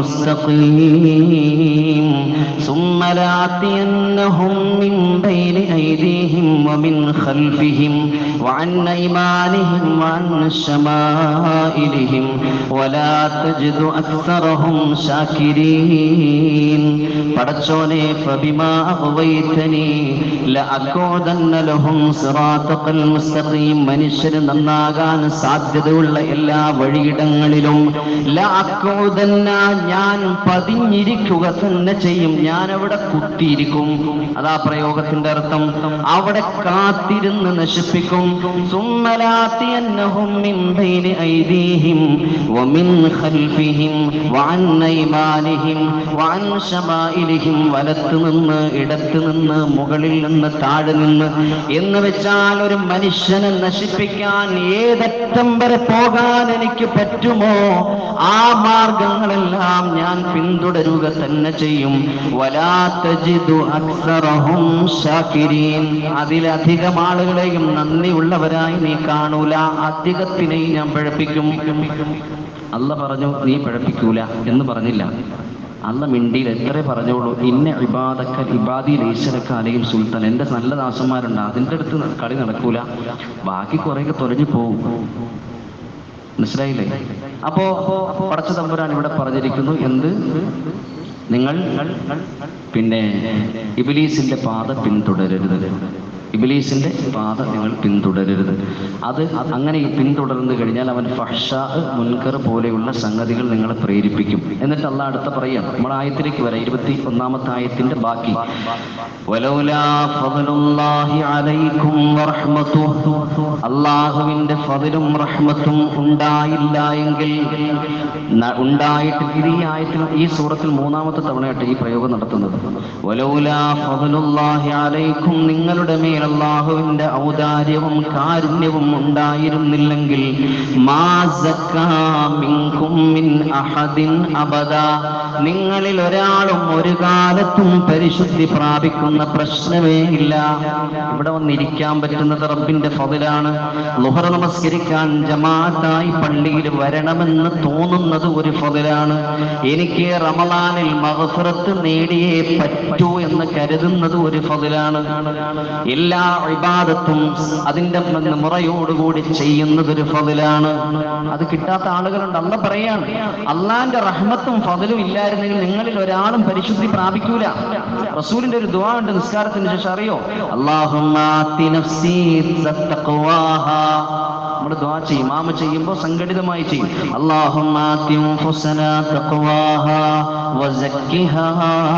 [SPEAKER 1] المستقيم ثم لآتينهم من بين أيديهم ومن خلفهم وعن أيمانهم وعن شمائلهم ولا تجد أكثرهم شاكرين പടച്ചോനെ ഫബിമാ അഗ്വൈതനി ലഅഖൂദന്ന ലഹും സിറാത്തൽ മുസ്തഖീം മനുഷ്യന് നന്നാകാൻ സാധ്യതയുള്ള എല്ലാ വഴിയിടങ്ങളിലും ലഅഖൂദന്ന ഞാൻ പതിഞ്ഞിരിക്കുക തന്നെ ചെയ്യും ഞാൻ അവിടെ കുത്തിയിരിക്കും അതാ പ്രയോഗത്തിന്റെ അർത്ഥം അവിടെ കാത്തിരുന്ന് നശിപ്പിക്കും സുമ്മലാത്തിയന്നഹും മിൻ ബൈനി ഐദീഹിം വമിൻ ഖൽഫിഹിം വഅൻ ഐമാനിഹിം വഅൻ ശമാഇലിഹിം വലത്ത് നിന്ന് ഇടത്ത് നിന്ന് മുകളിൽ നിന്ന് താഴെ നിന്ന് എന്ന് വെച്ചാൽ ഒരു മനുഷ്യനെ നശിപ്പിക്കാൻ ഏതറ്റം വരെ പോകാൻ എനിക്ക് പറ്റുമോ ആ മാർഗങ്ങളെല്ലാം ഞാൻ പിന്തുടരുക തന്നെ ചെയ്യും വലാ തജിദു അക്സറഹും ശാകിരീൻ അതിലധികം ആളുകളെയും നന്ദിയുള്ളവരായി നീ കാണൂല അധികത്തിനെയും ഞാൻ പഴപ്പിക്കും അല്ല പറഞ്ഞു നീ പഴപ്പിക്കൂല എന്ന് പറഞ്ഞില്ല അല്ല മിണ്ടിയിൽ എത്ര പറഞ്ഞോളൂ ഇന്ന ഇബാദക്ക ഇബാദി ലൈസലക്ക അലയും സുൽത്താൻ എൻ്റെ നല്ല ദാസന്മാരുണ്ട് അതിൻ്റെ അടുത്ത് ന- കളി നടക്കൂല ബാക്കി കുറേയൊക്കെ തൊലഞ്ഞു പോകും മനസ്സിലായില്ലേ അപ്പോ പടച്ച തമ്പുരാൻ ഇവിടെ പറഞ്ഞിരിക്കുന്നു എന്ത് നിങ്ങൾ പിന്നെ ഇബിലീസിന്റെ പാത പിന്തുടരരുത് ഇബിലീസിന്റെ പാത നിങ്ങൾ പിന്തുടരരുത് അത് അങ്ങനെ ഈ പിന്തുടർന്നു കഴിഞ്ഞാൽ അവൻ ഫഹ്ഷ മുൻകർ പോലെയുള്ള സംഗതികൾ നിങ്ങളെ പ്രേരിപ്പിക്കും എന്നിട്ട് അല്ല അടുത്ത പറയാം നമ്മൾ ആയത്തിലേക്ക് വരാം ഇരുപത്തി ഒന്നാമത്തെ ആയത്തിന്റെ ബാക്കി വലൗലാ ഫദ്ലുല്ലാഹി അലൈക്കും വറഹ്മത്തുഹു അള്ളാഹുവിന്റെ ഫതിലും റഹ്മത്തും ഉണ്ടായില്ല എങ്കിൽ ന- ഉണ്ടായിട്ട് ഇത് ഈ ആയത്തിൽ ഈ സൂറത്തിൽ മൂന്നാമത്തെ തവണയായിട്ട് ഈ പ്രയോഗം നടത്തുന്നത് വലൗലാ ഫദ്ലുല്ലാഹി അലൈക്കും നിങ്ങളുടെ മേൽ അള്ളാഹുവിന്റെ ഔദാര്യവും കാരുണ്യവും ഉണ്ടായിരുന്നില്ലെങ്കിൽ മാ സക്കാ മിൻകും മിൻ അഹദിൻ അബദാ നിങ്ങളിൽ ഒരാളും ഒരു കാലത്തും പരിശുദ്ധി പ്രാപിക്കുന്ന പ്രശ്നമേ ഇല്ല ഇവിടെ വന്നിരിക്കാൻ പറ്റുന്നത് റബ്ബിന്റെ ഫതിലാണ് ലുഹർ നമസ്കരിക്കാൻ ജമാഅത്തായി പള്ളിയിൽ വരണമെന്ന് തോന്നുന്നത് ഒരു ഫതിലാണ് എനിക്ക് റമദാനിൽ മഹഫറത്ത് നേടിയേ പറ്റൂ എന്ന് കരുതുന്നത് ഒരു ഫതിലാണ് എല്ലാ ഇബാദത്തും അതിന്റെ മുറയോടുകൂടി ചെയ്യുന്നത് ഒരു ഫതിലാണ് അത് കിട്ടാത്ത ആളുകളുണ്ട് അല്ല പറയാണ് അള്ളാന്റെ റഹ്മത്തും ഫതിലും ഇല്ലായിരുന്നെങ്കിൽ നിങ്ങളിൽ ഒരാളും പരിശുദ്ധി പ്രാപിക്കൂല റസൂലിന്റെ ഒരു ദുആ ഉണ്ട് നിസ്കാരത്തിന് ശേഷം അറിയോ അള്ളാഹുമാത്തി നഫ്സി തഖ്വാഹാ നമ്മൾ ദുആ ചെയ്യും ഇമാമ ചെയ്യുമ്പോൾ സംഘടിതമായി ചെയ്യും അല്ലാഹുമ്മാത്തി അൻഫുസനാ തഖ്വാഹാ വസക്കിഹാ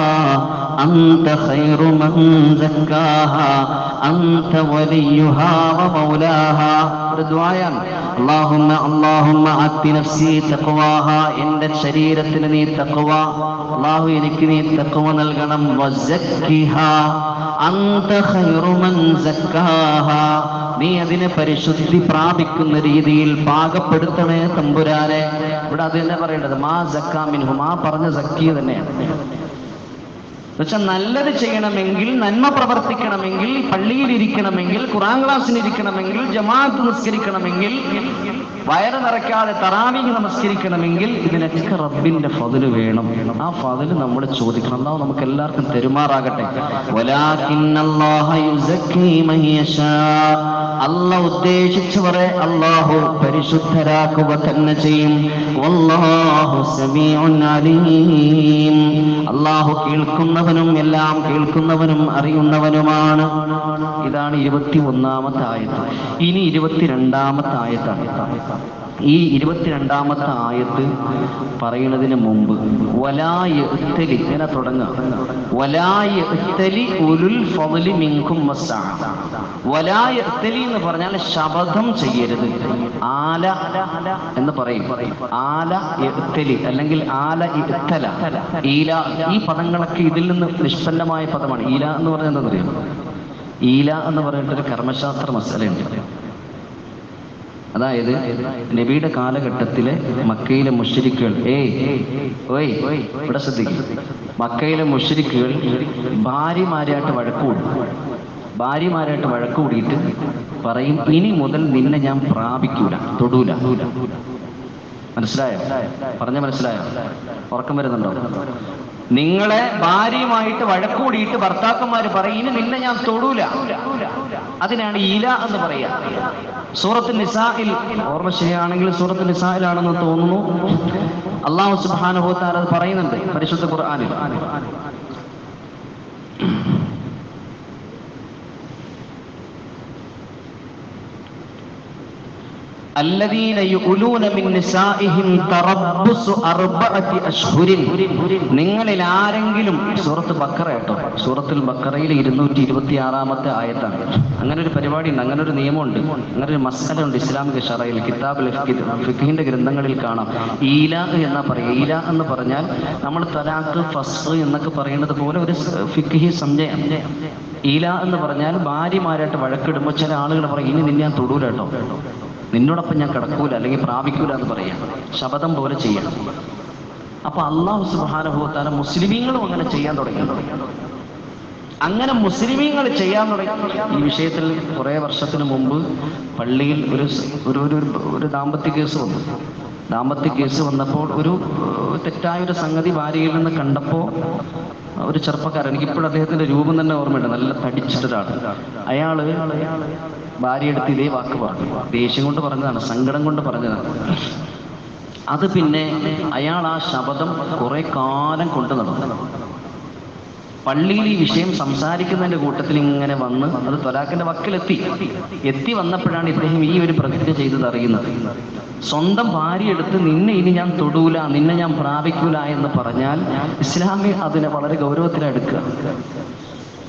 [SPEAKER 1] അൻത ഖൈറു മൻ സക്കാഹാ അൻത വലിയുഹാ വമൗലാഹാ ഒരു ദുആയാണ് അല്ലാഹുമ്മ അല്ലാഹുമ്മ അത്തി നഫ്സി തഖ്വാഹ എൻ്റെ ശരീരത്തിന് നീ തഖ്വ അല്ലാഹു എനിക്ക് നീ തഖ്വ നൽകണം വസക്കിഹ അൻത ഖൈറു മൻ സക്കാഹ നീ അതിനെ പരിശുദ്ധി പ്രാപിക്കുന്ന രീതിയിൽ പാകപ്പെടുത്തണേ തമ്പുരാനെ ഇവിടെ അത് തന്നെ പറയേണ്ടത് മാ സക്കാമിൻഹു മാ പറഞ്ഞ സക്കി തന്നെയാണ് എന്നുവെച്ചാൽ നല്ലത് ചെയ്യണമെങ്കിൽ നന്മ പ്രവർത്തിക്കണമെങ്കിൽ പള്ളിയിൽ ഇരിക്കണമെങ്കിൽ ഖുറാൻ ക്ലാസ്സിന് ഇരിക്കണമെങ്കിൽ ജമാഅത്ത് നിസ്കരിക്കണമെങ്കിൽ വയറ് നിറയ്ക്കാതെ തറാവീങ് നമസ്കരിക്കണമെങ്കിൽ ഇതിനൊക്കെ റബ്ബിന്റെ ഫതില് വേണം ആ ഫതില് നമ്മൾ ചോദിക്കണം അല്ലാഹു നമുക്ക് എല്ലാവർക്കും തെരുമാറാകട്ടെ വലാകിന്നല്ലാഹ യുസക്കി മൻ യശാ അല്ല ഉദ്ദേശിച്ചവരെ അള്ളാഹു പരിശുദ്ധരാക്കുക തന്നെ ചെയ്യും വല്ലാഹു സമീഉൻ അലീം അള്ളാഹു കേൾക്കുന്നവനും എല്ലാം കേൾക്കുന്നവനും അറിയുന്നവനുമാണ് ഇതാണ് ഇരുപത്തി ഒന്നാമത്തെ ആയത്ത് ഇനി ഇരുപത്തിരണ്ടാമത്തെ ആയത്താണ് ഈ ഇരുപത്തിരണ്ടാമത്തെ ആയത്ത് പറയുന്നതിന് മുമ്പ് വലായത്തലി ഇങ്ങനെ തുടങ്ങാം വലായത്തലി ഉലുൽ ഫضലി മിൻകും വസ്സഅ വലായത്തലി എന്ന് പറഞ്ഞാൽ ശബദം ചെയ്യരുത് ആല എന്ന് പറയും ആല എത്തലി അല്ലെങ്കിൽ ആല ഇത്തല ഈല ഈ പദങ്ങളൊക്കെ ഇതിൽ നിന്ന് നിഷ്പന്നമായ പദമാണ് ഈല എന്ന് പറഞ്ഞാൽ എന്താ അറിയാം ഈല എന്ന് പറഞ്ഞിട്ടൊരു കർമ്മശാസ്ത്ര മസലയുണ്ട് അതായത് നബിയുടെ കാലഘട്ടത്തിലെ മക്കയിലെ മുഷരിക്കുകൾ ഏയ് ഓയ് ഇവിടെ ശ്രദ്ധിക്കും മക്കയിലെ മുഷരിക്കുകൾ ഭാര്യമാരായിട്ട് വഴക്കൂടും ഭാര്യമാരായിട്ട് വഴക്ക് കൂടിയിട്ട് പറയും ഇനി മുതൽ നിന്നെ ഞാൻ പ്രാപിക്കൂല തൊടൂല മനസ്സിലായോ പറഞ്ഞ മനസ്സിലായോ ഉറക്കം വരുന്നുണ്ടോ നിങ്ങളെ ഭാര്യയുമായിട്ട് വഴക്കൂടിയിട്ട് ഭർത്താക്കന്മാര് പറയും ഇനി നിന്നെ ഞാൻ തൊടൂല അതിനാണ് ഈല എന്ന് പറയാ സൂറത്ത് നിസായിൽ ഓർമ്മ ശരിയാണെങ്കിൽ സൂറത്ത് നിസായിലാണെന്ന് തോന്നുന്നു അള്ളാഹു സുബാനുഭവത്താൽ അത് പറയുന്നുണ്ട് പരിശുദ്ധ ഖുർആാനിൽ الذين يؤلون من نسائهم تربص أربعة أشهر നിങ്ങളിൽ ആരെങ്കിലും സൂറത്ത് ബക്കറ കേട്ടോ സൂറത്തുൽ ബക്കറയിൽ ഇരുന്നൂറ്റി ഇരുപത്തി ആറാമത്തെ ആയത്താണ് അങ്ങനെ ഒരു പരിപാടി ഉണ്ട് അങ്ങനെ ഒരു നിയമമുണ്ട് അങ്ങനെ ഒരു മസല ഉണ്ട് ഇസ്ലാമിക ഷറയിൽ കിതാബ് ഫിഖിന്റെ ഗ്രന്ഥങ്ങളിൽ കാണാം ഈല എന്നാ പറയുക ഈല എന്ന് പറഞ്ഞാൽ നമ്മൾ തലാഖ് ഫസ് എന്നൊക്കെ പറയുന്നത് പോലെ ഒരു ഫിഖി സംജയം ഈല എന്ന് പറഞ്ഞാൽ ഭാര്യമാരായിട്ട് വഴക്കിടുമ്പോൾ ചില ആളുകൾ പറയും ഇനി നിന്നെ ഞാൻ തൊടൂല കേട്ടോ നിന്നോടൊപ്പം ഞാൻ കിടക്കൂല അല്ലെങ്കിൽ പ്രാപിക്കൂല എന്ന് പറയാം ശബദം പോലെ ചെയ്യണം അപ്പൊ അള്ളാഹു സുബാനുഭവത്താല മുസ്ലിമീങ്ങളും അങ്ങനെ ചെയ്യാൻ തുടങ്ങി അങ്ങനെ മുസ്ലിമീങ്ങൾ ചെയ്യാൻ തുടങ്ങി ഈ വിഷയത്തിൽ കുറെ വർഷത്തിന് മുമ്പ് പള്ളിയിൽ ഒരു സ്- ഒരു ഒരു ഒരു- ഒരു ദാമ്പത്യ കേസ് വന്നു ദാമ്പത്യ കേസ് വന്നപ്പോൾ ഒരു ഏഹ്, തെറ്റായ ഒരു സംഗതി ഭാര്യയിൽ നിന്ന് കണ്ടപ്പോൾ ഒരു ചെറുപ്പക്കാരൻ എനിക്കിപ്പോഴും അദ്ദേഹത്തിന്റെ രൂപം തന്നെ ഓർമ്മയുണ്ട് നല്ല തടിച്ചിട്ടൊരാൾ അയാള് ഭാര്യ എടുത്ത് ഇതേ വാക്ക് പറഞ്ഞു ദേഷ്യം കൊണ്ട് പറഞ്ഞതാണ് സങ്കടം കൊണ്ട് പറഞ്ഞതാണ് അത് പിന്നെ അയാൾ ആ ശബദം കുറെ കാലം കൊണ്ട് നടന്നു പള്ളിയിൽ ഈ വിഷയം സംസാരിക്കുന്നതിന്റെ കൂട്ടത്തിൽ ഇങ്ങനെ വന്ന് അത് തൊലാഖിന്റെ വക്കിലെത്തി എത്തി വന്നപ്പോഴാണ് ഇദ്ദേഹം ഈ ഒരു പ്രതിജ്ഞ ചെയ്തത് അറിയുന്നത് സ്വന്തം ഭാര്യ എടുത്ത് നിന്നെ ഇനി ഞാൻ തൊടൂല നിന്നെ ഞാൻ പ്രാപിക്കൂല എന്ന് പറഞ്ഞാൽ ഇസ്ലാമി അതിനെ വളരെ ഗൗരവത്തിലെടുക്കുക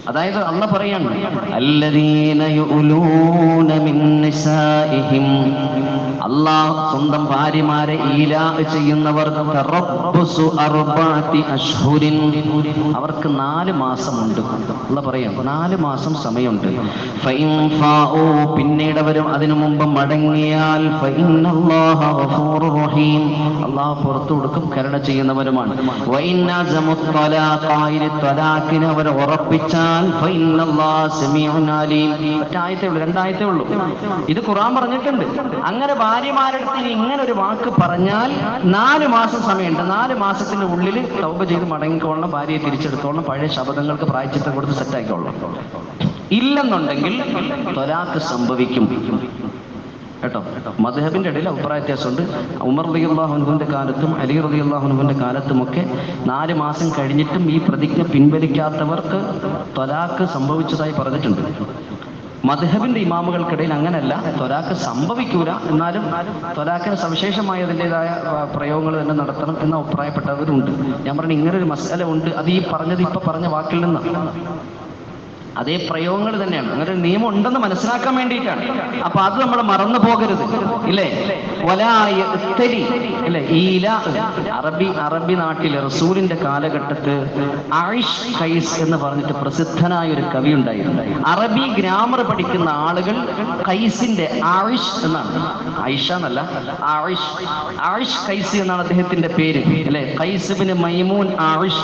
[SPEAKER 1] അതായത് അല്ല പറയാണ് അല്ലദീന യുലൂന മിൻ നിസാഇഹിം അല്ലാഹ് സ്വന്തം ഭാര്യമാരെ ഈലാ ചെയ്യുന്നവർ തറബ്ബുസു അർബഅത്തി അശ്ഹുരിൻ അവർക്ക് നാല് മാസമുണ്ട് അല്ല പറയാം നാല് മാസം സമയമുണ്ട് ഫൈൻ ഫാഊ പിന്നീട് അവർ അതിനു മുമ്പ് മടങ്ങിയാൽ ഫൈനല്ലാഹ ഗഫൂറുർ റഹീം അല്ലാഹ് പുറത്തു കൊടുക്കും കരുണ ചെയ്യുന്നവരുമാണ് വൈൻ അസമു ത്വലാഖായിരി ത്വലാഖിനെ അവർ ഉറപ്പിച്ചാൽ ഫൈനല്ലാഹ സമീഉൻ അലീം ഒറ്റായത്തേ ഉള്ളൂ രണ്ടായത്തേ ഉള്ളൂ ഇത് ഖുർആൻ പറഞ്ഞിട്ടുണ്ട് അങ്ങനെ ഭാര്യമാരുടെ അടുത്ത് ഇനി ഇങ്ങനെ ഒരു വാക്ക് പറഞ്ഞാൽ നാല് മാസം സമയമുണ്ട് നാല് മാസത്തിന്റെ ഉള്ളിൽ തൗബ ചെയ്ത് മടങ്ങിക്കോളണം ഭാര്യയെ തിരിച്ചെടുത്തോളണം പഴയ ശബ്ദങ്ങൾക്ക് പ്രായച്ചിത്തം കൊടുത്ത് സെറ്റാക്കിക്കോളണം ഇല്ലെന്നുണ്ടെങ്കിൽ തൊലാക്ക് സംഭവിക്കും കേട്ടോ മധുഹബിന്റെ ഇടയിൽ അഭിപ്രായ വ്യത്യാസമുണ്ട് ഉമർ റബി അള്ളാഹുനുവിന്റെ കാലത്തും അലി റബി അള്ളാഹുനുവിന്റെ കാലത്തുമൊക്കെ നാല് മാസം കഴിഞ്ഞിട്ടും ഈ പ്രതിജ്ഞ പിൻവലിക്കാത്തവർക്ക് തൊലാക്ക് സംഭവിച്ചതായി പറഞ്ഞിട്ടുണ്ട് മധുഹബിന്റെ ഇമാമുകൾക്കിടയിൽ അങ്ങനല്ല തൊലാക്ക് സംഭവിക്കൂല എന്നാലും തൊലാക്കിന് സവിശേഷമായ അതിൻ്റെതായ പ്രയോഗങ്ങൾ തന്നെ നടത്തണം എന്ന് അഭിപ്രായപ്പെട്ടവരുണ്ട് ഞാൻ പറഞ്ഞു ഇങ്ങനെ ഒരു മസാല ഉണ്ട് അത് ഈ പറഞ്ഞത് ഇപ്പൊ പറഞ്ഞ വാക്കിൽ നിന്നാണ് അതേ പ്രയോഗങ്ങൾ തന്നെയാണ് അങ്ങനെ ഒരു നിയമം ഉണ്ടെന്ന് മനസ്സിലാക്കാൻ വേണ്ടിയിട്ടാണ് അപ്പൊ അത് നമ്മൾ മറന്നു പോകരുത് ഇല്ലേ വലായ ഇത്തരി ഇല്ലേ ഈല അറബി അറബി നാട്ടിലെ റസൂലിന്റെ കാലഘട്ടത്ത് ആയിഷ് ഖൈസ് എന്ന് പറഞ്ഞിട്ട് പ്രസിദ്ധനായ ഒരു കവി ഉണ്ടായിരുന്നു അറബി ഗ്രാമർ പഠിക്കുന്ന ആളുകൾ ഖൈസിന്റെ ആയിഷ് എന്നാണ് ആയിഷ എന്നല്ല ആയിഷ് ആയിഷ് ഖൈസ് എന്നാണ് അദ്ദേഹത്തിന്റെ പേര് അല്ലെ ഖൈസിബിന് മൈമൂൻ ആയിഷ്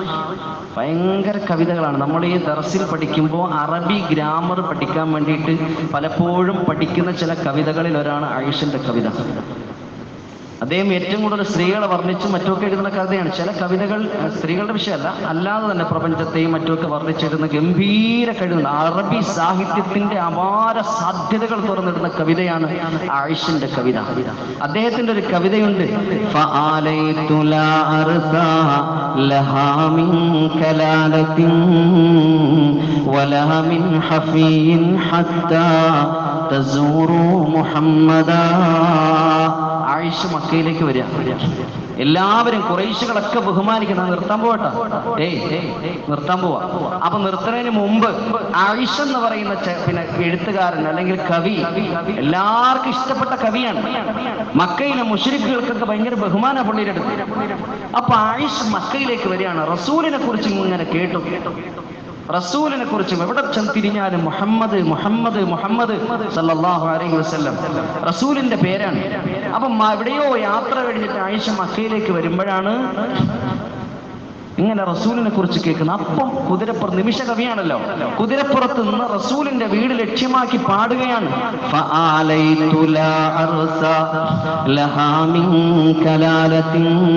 [SPEAKER 1] ഭയങ്കര കവിതകളാണ് നമ്മൾ ഈ ദർസിൽ പഠിക്കുമ്പോൾ അറബി ഗ്രാമർ പഠിക്കാൻ വേണ്ടിയിട്ട് പലപ്പോഴും പഠിക്കുന്ന ചില കവിതകളിൽ ഒരാണ് ആയിഷിന്റെ കവിത അദ്ദേഹം ഏറ്റവും കൂടുതൽ സ്ത്രീകളെ വർണ്ണിച്ചും മറ്റുമൊക്കെ എഴുതുന്ന കവിതയാണ് ചില കവിതകൾ അഹ് സ്ത്രീകളുടെ വിഷയമല്ല അല്ലാതെ തന്നെ പ്രപഞ്ചത്തെയും മറ്റുമൊക്കെ വർണ്ണിച്ചെഴുതുന്ന ഗംഭീര കഴിവുണ്ട് അറബി സാഹിത്യത്തിന്റെ അപാര സാധ്യതകൾ തുറന്നിടുന്ന കവിതയാണ് ആയിഷിന്റെ കവിത അദ്ദേഹത്തിന്റെ ഒരു കവിതയുണ്ട് ഫആലൈതു ലാ അർസാ ലഹാ മിൻ കലാലത്തിൻ വലാ മിൻ ഹഫീൻ ഹത്താ തസൂറു മുഹമ്മദാ ആയിഷ മക്കയിലേക്ക് വരിക എല്ലാവരും കുറേശുകളൊക്കെ ബഹുമാനിക്കണം നിർത്താൻ പോവട്ടെ ഏയ് ഏയ് നിർത്താൻ പോവാ അപ്പൊ നിർത്തുന്നതിന് മുമ്പ് ആയിഷ എന്ന് പറയുന്ന ചെ- പിന്നെ എഴുത്തുകാരൻ അല്ലെങ്കിൽ കവി എല്ലാവർക്കും ഇഷ്ടപ്പെട്ട കവിയാണ് മക്കയിലെ മുഷരിക്കുകൾക്കൊക്കെ ഭയങ്കര ബഹുമാന പുള്ളിയുടെ അടുത്ത് അപ്പൊ ആയിഷ മക്കയിലേക്ക് വരികയാണ് റസൂലിനെ കുറിച്ച് ഇങ്ങനെ കേട്ടു റസൂലിനെ കുറിച്ചും എവിടെ ചെന്ന് തിരിഞ്ഞാലും മുഹമ്മദ് മുഹമ്മദ് മുഹമ്മദ് സല്ലല്ലാഹു അലൈഹി വസല്ലം റസൂലിന്റെ പേരാണ് അപ്പം എവിടെയോ യാത്ര കഴിഞ്ഞിട്ട് ആയിഷ മക്കയിലേക്ക് വരുമ്പോഴാണ് ഇങ്ങനെ റസൂലിനെ കുറിച്ച് കേൾക്കുന്ന അപ്പം കുതിരപ്പുറത്ത് നിമിഷ കവിയാണല്ലോ കുതിരപ്പുറത്ത് നിന്ന് റസൂലിന്റെ വീട് ലക്ഷ്യമാക്കി പാടുകയാണ് فآليت لا أرسى لها من كلالة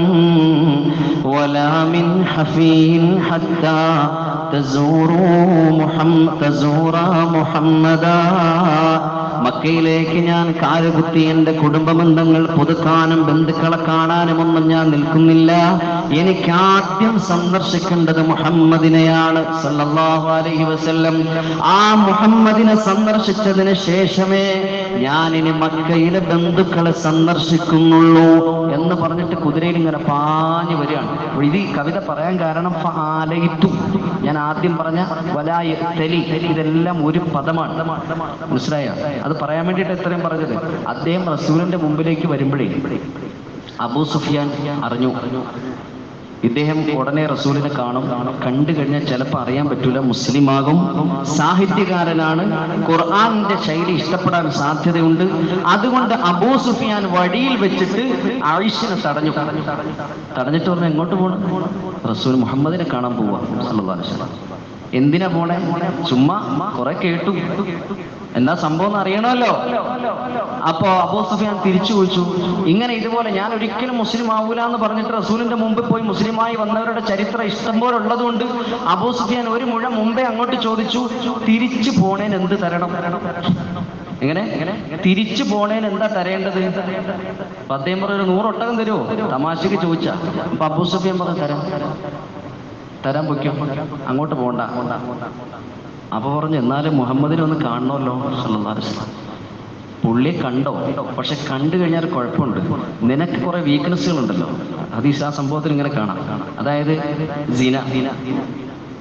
[SPEAKER 1] ولا من حفي حتى تزوروا محمد تزورا محمدا മക്കയിലേക്ക് ഞാൻ കാലുകുത്തി എന്റെ കുടുംബ ബന്ധങ്ങൾ പുതുക്കാനും ബന്ധുക്കളെ കാണാനും ഒന്നും ഞാൻ നിൽക്കുന്നില്ല എനിക്ക് ആദ്യം സന്ദർശിക്കേണ്ടത് മുഹമ്മദിനെയാണ് സല്ലല്ലാഹു അലൈഹി വസല്ലം ആ മുഹമ്മദിനെ സന്ദർശിച്ചതിന് ശേഷമേ ഞാൻ ഇനി മക്കയിലെ ബന്ധുക്കളെ സന്ദർശിക്കുന്നുള്ളൂ എന്ന് പറഞ്ഞിട്ട് കുതിരയിൽ ഇങ്ങനെ പാഞ്ഞു വരികയാണ് അപ്പോൾ ഇത് ഈ കവിത പറയാൻ കാരണം ഫാലയിത്തു ഞാൻ ആദ്യം പറഞ്ഞ വലായ തെലി ഇതെല്ലാം ഒരു പദമാണ് മനസ്സിലായോ അത് പറയാൻ വേണ്ടിയിട്ട് എത്രയും പറഞ്ഞത് അദ്ദേഹം റസൂലിന്റെ മുമ്പിലേക്ക് വരുമ്പോഴേ അബൂ സുഫിയാൻ അറിഞ്ഞു ഇദ്ദേഹം ഉടനെ റസൂലിനെ കാണും കണ്ടു കഴിഞ്ഞാൽ ചിലപ്പോൾ അറിയാൻ പറ്റൂല മുസ്ലിമാകും സാഹിത്യകാരനാണ് ഖുർആാനിന്റെ ശൈലി ഇഷ്ടപ്പെടാൻ സാധ്യതയുണ്ട് അതുകൊണ്ട് അബൂ സുഫിയാൻ വഴിയിൽ വെച്ചിട്ട് ആയിഷിനെ തടഞ്ഞു തടഞ്ഞിട്ട് പറഞ്ഞു എങ്ങോട്ട് പോകണം റസൂൽ മുഹമ്മദിനെ കാണാൻ പോവാ സല്ലല്ലാഹു അലൈഹി വസല്ലം. എന്തിനാ പോണേ ചുമ്മാ കുറെ കേട്ടു എന്നാ സംഭവം എന്ന് അറിയണമല്ലോ അപ്പോ അബൂ സുഫിയാൻ തിരിച്ചു ചോദിച്ചു ഇങ്ങനെ ഇതുപോലെ ഞാൻ ഒരിക്കലും മുസ്ലിം ആവൂല എന്ന് പറഞ്ഞിട്ട് റസൂലിന്റെ മുമ്പിൽ പോയി മുസ്ലിമായി വന്നവരുടെ ചരിത്രം ഇഷ്ടം പോലെ ഉള്ളതുകൊണ്ട് അബൂ സുഫിയാൻ ഒരു മുഴ മുമ്പേ അങ്ങോട്ട് ചോദിച്ചു തിരിച്ചു പോണേന് എന്ത് തരണം എങ്ങനെ തിരിച്ചു പോണേന് എന്താ തരേണ്ടത് അപ്പൊ അദ്ദേഹം പറഞ്ഞു ഒരു നൂറൊട്ടകം തരുമോ തമാശക്ക് ചോദിച്ചാ അപ്പൊ അബൂ സുഫിയാൻ പറഞ്ഞു തരാം തരാൻ പൊയ്ക്കോ അങ്ങോട്ട് പോണ്ട അപ്പൊ പറഞ്ഞു എന്നാലും മുഹമ്മദിനെ ഒന്ന് കാണണമല്ലോ സല്ലല്ലാഹു അലൈഹി വസല്ലം. പുള്ളിയെ കണ്ടോ പക്ഷെ കണ്ടു കഴിഞ്ഞാൽ ഒരു കുഴപ്പമുണ്ട് നിനക്ക് കുറെ വീക്ക്നെസ്സുകൾ ഉണ്ടല്ലോ അത് ഈ ആ സംഭവത്തിൽ ഇങ്ങനെ കാണാം അതായത് സിന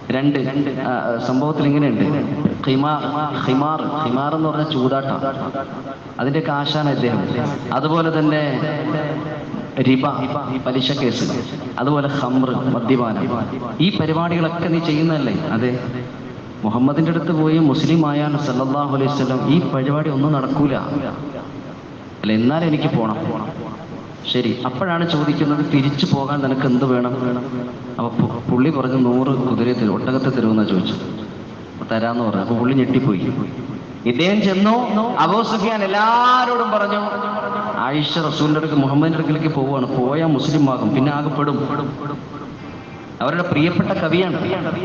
[SPEAKER 1] രണ്ട് ആ, സംഭവത്തിൽ ഇങ്ങനെയുണ്ട് ഹിമാർ ഹിമാർ ഹിമാർ എന്ന് പറഞ്ഞ ചൂതാട്ടം അതിന്റെ കാശാണ് അദ്ദേഹം അതുപോലെ തന്നെ റിബ പലിശ കേസ് അതുപോലെ ഹംറ് മദ്യപാനം ഈ പരിപാടികളൊക്കെ നീ ചെയ്യുന്നതല്ലേ അതെ മുഹമ്മദിന്റെ അടുത്ത് പോയി മുസ്ലിം ആയാൽ സല്ലല്ലാഹു അലൈഹി വസല്ലം ഈ പരിപാടി ഒന്നും നടക്കൂല അല്ല എന്നാലും എനിക്ക് പോണം ശരി അപ്പോഴാണ് ചോദിക്കുന്നത് തിരിച്ചു പോകാൻ നിനക്ക് എന്ത് വേണം അപ്പൊ പു- പുള്ളി പറഞ്ഞു നൂറ് കുതിരയെ തരും ഒട്ടകത്തെ തരുമെന്നാ ചോദിച്ചു അപ്പൊ തരാന്ന് പറഞ്ഞു അപ്പൊ പുള്ളി ഞെട്ടിപ്പോയി ഇദ്ദേഹം ചെന്നു അബൂ സുഫിയാൻ എല്ലാരോടും പറഞ്ഞു ആയിഷ റസൂലിന്റെ അടുക്ക് മുഹമ്മദിന്റെ അടുക്കിലേക്ക് പോവുകയാണ് പോയാൽ മുസ്ലിം ആകും പിന്നെ ആകപ്പെടും അവരുടെ പ്രിയപ്പെട്ട കവിയാണ്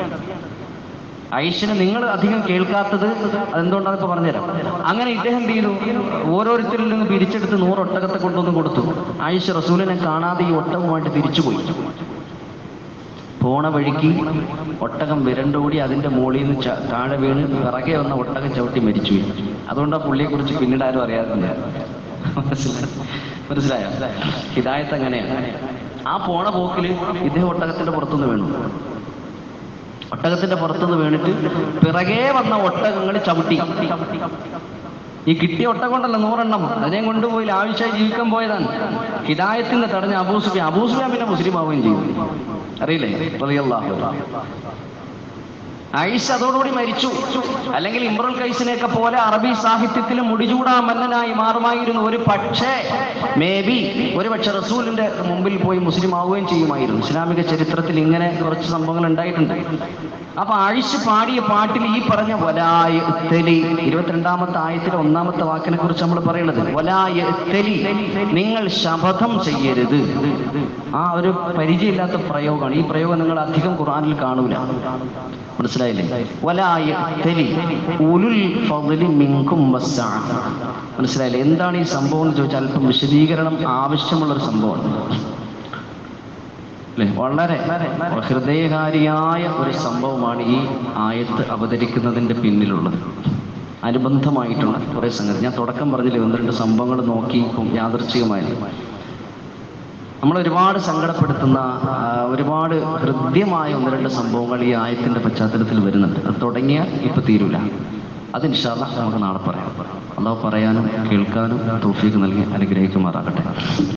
[SPEAKER 1] ഐഷന് നിങ്ങൾ അധികം കേൾക്കാത്തത് അതെന്തുകൊണ്ടാണ് ഇപ്പൊ പറഞ്ഞുതരാം അങ്ങനെ ഇദ്ദേഹം എന്ത് ചെയ്തു ഓരോരുത്തരിൽ നിന്ന് പിരിച്ചെടുത്ത് നൂറ് ഒട്ടകത്തെ കൊണ്ടുവന്ന് കൊടുത്തു ആയിഷ റസൂലിനെ കാണാതെ ഈ ഒട്ടകവുമായിട്ട് തിരിച്ചുപോയി പോണ വഴിക്ക് ഒട്ടകം വിരണ്ടോടി അതിന്റെ മുകളിൽ നിന്ന് ച- താഴെ വീണ് പിറകെ വന്ന ഒട്ടകം ചവിട്ടി മരിച്ചു അതുകൊണ്ട് ആ പുള്ളിയെ കുറിച്ച് പിന്നീട് ആരും അറിയാറില്ല മനസ്സിലായോ മനസ്സിലായോ ഹിദായത്ത് അങ്ങനെയാണ് ആ പോണ പോക്കില് ഇദ്ദേഹം ഒട്ടകത്തിന്റെ പുറത്തുനിന്ന് വീണു ഒട്ടകത്തിന്റെ പുറത്തുനിന്ന് വീണിട്ട് പിറകെ വന്ന ഒട്ടകങ്ങൾ ചവിട്ടി ഈ കിട്ടിയ ഒട്ടകം കൊണ്ടല്ല നൂറെണ്ണം അതിനെ കൊണ്ടുപോയി ആവശ്യമായി ജീവിക്കാൻ പോയതാണ് ഹിദായത്തിന് തടഞ്ഞ അബൂസുഫിയ അബൂസുഫിയ പിന്നെ മുസ്ലിം ആവുകയും ചെയ്തു അറിയില്ലേ റളിയല്ലാഹു അൻഹു. ഐഷ അതോടുകൂടി മരിച്ചു അല്ലെങ്കിൽ ഇമ്രുൽ കൈസിനെയൊക്കെ പോലെ അറബി സാഹിത്യത്തിൽ മുടിചൂടാ മന്നനായി മാറുമായിരുന്നു ഒരു പക്ഷേ മേ ബി ഒരു പക്ഷെ റസൂലിന്റെ മുമ്പിൽ പോയി മുസ്ലിം ആവുകയും ചെയ്യുമായിരുന്നു ഇസ്ലാമിക ചരിത്രത്തിൽ ഇങ്ങനെ കുറച്ച് സംഭവങ്ങൾ ഉണ്ടായിട്ടുണ്ട് അപ്പൊ ആയിഷ പാടിയ പാട്ടിൽ ഈ പറഞ്ഞ വലായ ഉത്തലി ഇരുപത്തിരണ്ടാമത്തെ ആയത്തിലെ ഒന്നാമത്തെ വാക്കിനെ കുറിച്ച് നമ്മൾ പറയുന്നത് വലായ ഉത്തലി നിങ്ങൾ ശപഥം ചെയ്യരുത് ആ ഒരു പരിചയമില്ലാത്ത പ്രയോഗമാണ് ഈ പ്രയോഗം നിങ്ങൾ അധികം ഖുറാനിൽ കാണൂല മനസ്സിലായില്ലേ വലായ ഉത്തലി ഉലുൽ ഫദ്ലി മിൻകും വസ്സഅ. മനസ്സിലായില്ലേ എന്താണ് ഈ സംഭവം എന്ന് ചോദിച്ചാൽ അല്പം വിശദീകരണം ആവശ്യമുള്ള ഒരു സംഭവമാണ് അല്ലേ വളരെ ഹൃദയകാരിയായ ഒരു സംഭവമാണ് ഈ ആയത്ത് അവതരിക്കുന്നതിന്റെ പിന്നിലുള്ളത് അനുബന്ധമായിട്ടുള്ള കുറെ സംഗതി ഞാൻ തുടക്കം പറഞ്ഞില്ലേ ഒന്ന് രണ്ട് സംഭവങ്ങൾ നോക്കി ഇപ്പം യാദർച്ഛികമായത് നമ്മൾ ഒരുപാട് സങ്കടപ്പെടുത്തുന്ന ആ, ഒരുപാട് ഹൃദ്യമായ ഒന്ന് രണ്ട് സംഭവങ്ങൾ ഈ ആയത്തിന്റെ പശ്ചാത്തലത്തിൽ വരുന്നുണ്ട് അത് തുടങ്ങിയാൽ ഇപ്പൊ തീരൂല അത് ഇൻഷാല്ല നമുക്ക് നാളെ പറയാം അള്ളാഹു പറയാനും കേൾക്കാനും തോഫീക്ക് നൽകി അനുഗ്രഹിക്കുമാറാകട്ടെ